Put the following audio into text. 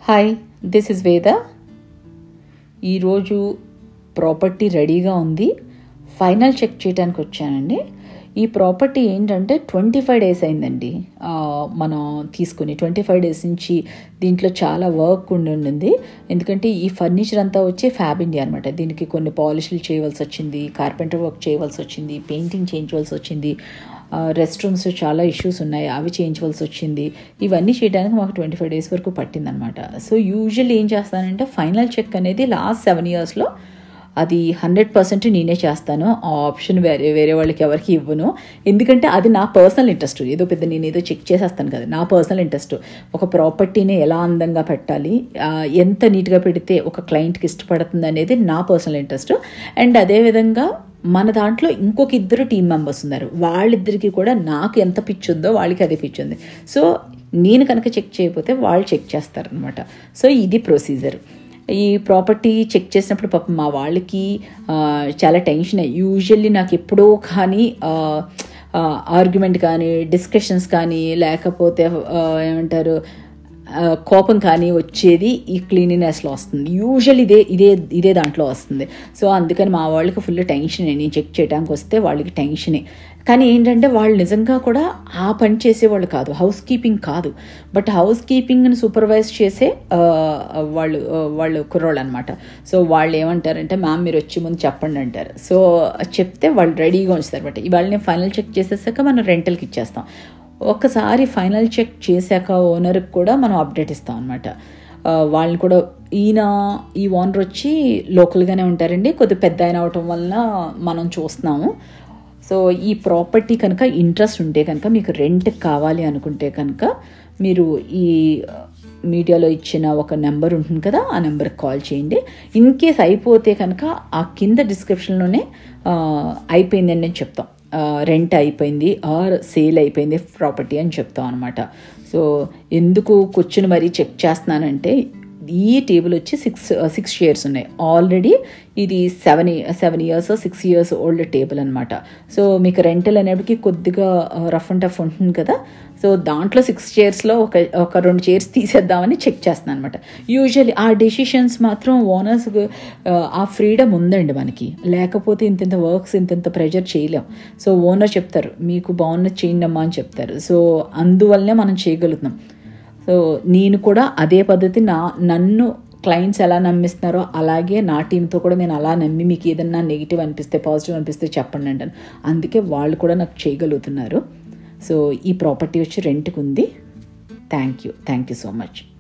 hi this is వేద ఈరోజు property రెడీగా ఉంది ఫైనల్ చెక్ చేయడానికి వచ్చానండి ఈ ప్రాపర్టీ ఏంటంటే ట్వంటీ ఫైవ్ డేస్ అయిందండి ఆ, మనం తీసుకుని ట్వంటీ ఫైవ్ డేస్ నుంచి దీంట్లో చాలా వర్క్ ఉండి ఉండింది ఎందుకంటే ఈ ఫర్నిచర్ అంతా వచ్చి ఫ్యాబ్ ఇండియా అనమాట దీనికి కొన్ని పాలిష్లు చేయవలసి వచ్చింది కార్పెంటర్ వర్క్ చేయవలసి వచ్చింది పెయింటింగ్ చేయించవలసి వచ్చింది రెస్ట్ రూమ్స్ చాలా ఇష్యూస్ ఉన్నాయి అవి చేయించవలసి వచ్చింది ఇవన్నీ చేయడానికి మాకు ట్వంటీ ఫైవ్ డేస్ వరకు పట్టిందనమాట సో యూజువల్లీ ఏం చేస్తానంటే ఫైనల్ చెక్ అనేది లాస్ట్ సెవెన్ ఇయర్స్లో అది హండ్రెడ్ పర్సెంట్ నేనే చేస్తాను ఆ ఆప్షన్ వేరే వేరే వాళ్ళకి ఎవరికి ఇవ్వను ఎందుకంటే అది నా పర్సనల్ ఇంట్రెస్ట్ ఏదో పెద్ద నేను ఏదో చెక్ చేసేస్తాను కదా నా పర్సనల్ ఇంట్రెస్ట్ ఒక ప్రాపర్టీని ఎలా అందంగా పెట్టాలి ఆ, ఎంత నీట్గా పెడితే ఒక క్లయింట్కి ఇష్టపడుతుంది అనేది నా పర్సనల్ ఇంట్రెస్ట్ అండ్ అదేవిధంగా మన దాంట్లో ఇంకొక ఇద్దరు టీం మెంబర్స్ ఉన్నారు వాళ్ళిద్దరికి కూడా నాకు ఎంత పిచ్చి ఉందో వాళ్ళకి అదే పిచ్చి ఉంది సో నేను కనుక చెక్ చేయకపోతే వాళ్ళు చెక్ చేస్తారనమాట సో ఇది ప్రొసీజర్ ఈ ప్రాపర్టీ చెక్ చేసినప్పుడు పాపం మా వాళ్ళకి ఆ, చాలా టెన్షన్ యూజువల్లీ నాకు ఎప్పుడో కానీ ఆర్గ్యుమెంట్ కానీ డిస్కషన్స్ కానీ లేకపోతే ఆ, ఏమంటారు ఆ, కోపం కానీ వచ్చేది ఈ క్లీనినెస్లో వస్తుంది యూజువల్ ఇదే ఇదే ఇదే దాంట్లో వస్తుంది సో అందుకని మా వాళ్ళకి ఫుల్ టెన్షన్ నేను చెక్ చేయడానికి వస్తే వాళ్ళకి టెన్షనే కానీ ఏంటంటే వాళ్ళు నిజంగా కూడా ఆ పని చేసేవాళ్ళు కాదు హౌస్ కీపింగ్ కాదు బట్ హౌస్ కీపింగ్ని సూపర్వైజ్ చేసే ఆ, వాళ్ళు ఆ, వాళ్ళు కుర్రోళ్ళు అనమాట సో వాళ్ళు ఏమంటారంటే మ్యామ్ మీరు వచ్చి ముందు చెప్పండి అంటారు సో చెప్తే వాళ్ళు రెడీగా ఉంచుతారు అనమాట ఇవాళ నేను ఫైనల్ చెక్ చేసేసాక మనం రెంటల్కి ఇచ్చేస్తాం ఒక్కసారి ఫైనల్ చెక్ చేశాక ఓనర్కి కూడా మనం అప్డేట్ ఇస్తాం అనమాట వాళ్ళని కూడా ఈయన ఈ ఓనర్ వచ్చి లోకల్గానే ఉంటారండి కొద్దిగా పెద్ద ఆయన అవటం వలన మనం చూస్తున్నాము సో ఈ ప్రాపర్టీ కనుక ఇంట్రెస్ట్ ఉంటే కనుక మీకు రెంట్ కావాలి అనుకుంటే కనుక మీరు ఈ మీడియాలో ఇచ్చిన ఒక నెంబర్ ఉంటుంది కదా ఆ నెంబర్కి కాల్ చేయండి ఇన్ కేస్ అయిపోతే కనుక ఆ కింద డిస్క్రిప్షన్లోనే ఆ, అయిపోయిందని నేను చెప్తాం రెంట్ అయిపోయింది ఆర్ సేల్ అయిపోయింది ప్రాపర్టీ అని చెప్తాం అనమాట సో ఎందుకు కూర్చుని మరీ చెక్ చేస్తున్నానంటే ఈ టేబుల్ వచ్చి సిక్స్ సిక్స్ షేర్స్ ఉన్నాయి ఆల్రెడీ ఇది seven seven years six years old table అనమాట సో మీకు రెంటల్ అనేటికి కొద్దిగా రఫ్ అండ్ టఫ్ ఉంటుంది కదా సో దాంట్లో సిక్స్ చైర్స్లో ఒక ఒక రెండు చైర్స్ తీసేద్దామని చెక్ చేస్తున్నాను అనమాట యూజువల్లీ ఆ డెసిషన్స్ మాత్రం ఓనర్స్ ఆ ఫ్రీడమ్ ఉందండి మనకి లేకపోతే ఇంతింత వర్క్స్ ఇంతింత ప్రెషర్ చేయలేం సో ఓనర్ చెప్తారు మీకు బాగున్నది చేయండి అమ్మా అని చెప్తారు సో అందువల్లనే మనం చేయగలుగుతున్నాం సో నేను కూడా అదే పద్ధతి నా నన్ను క్లయింట్స్ ఎలా నమ్మిస్తున్నారో అలాగే నా టీంతో కూడా నేను అలా నమ్మి మీకు ఏదన్నా నెగిటివ్ అనిపిస్తే పాజిటివ్ అనిపిస్తే చెప్పండి అంటాను అందుకే వాళ్ళు కూడా నాకు చేయగలుగుతున్నారు సో ఈ ప్రాపర్టీ వచ్చి రెంట్కి ఉంది thank you thank you so much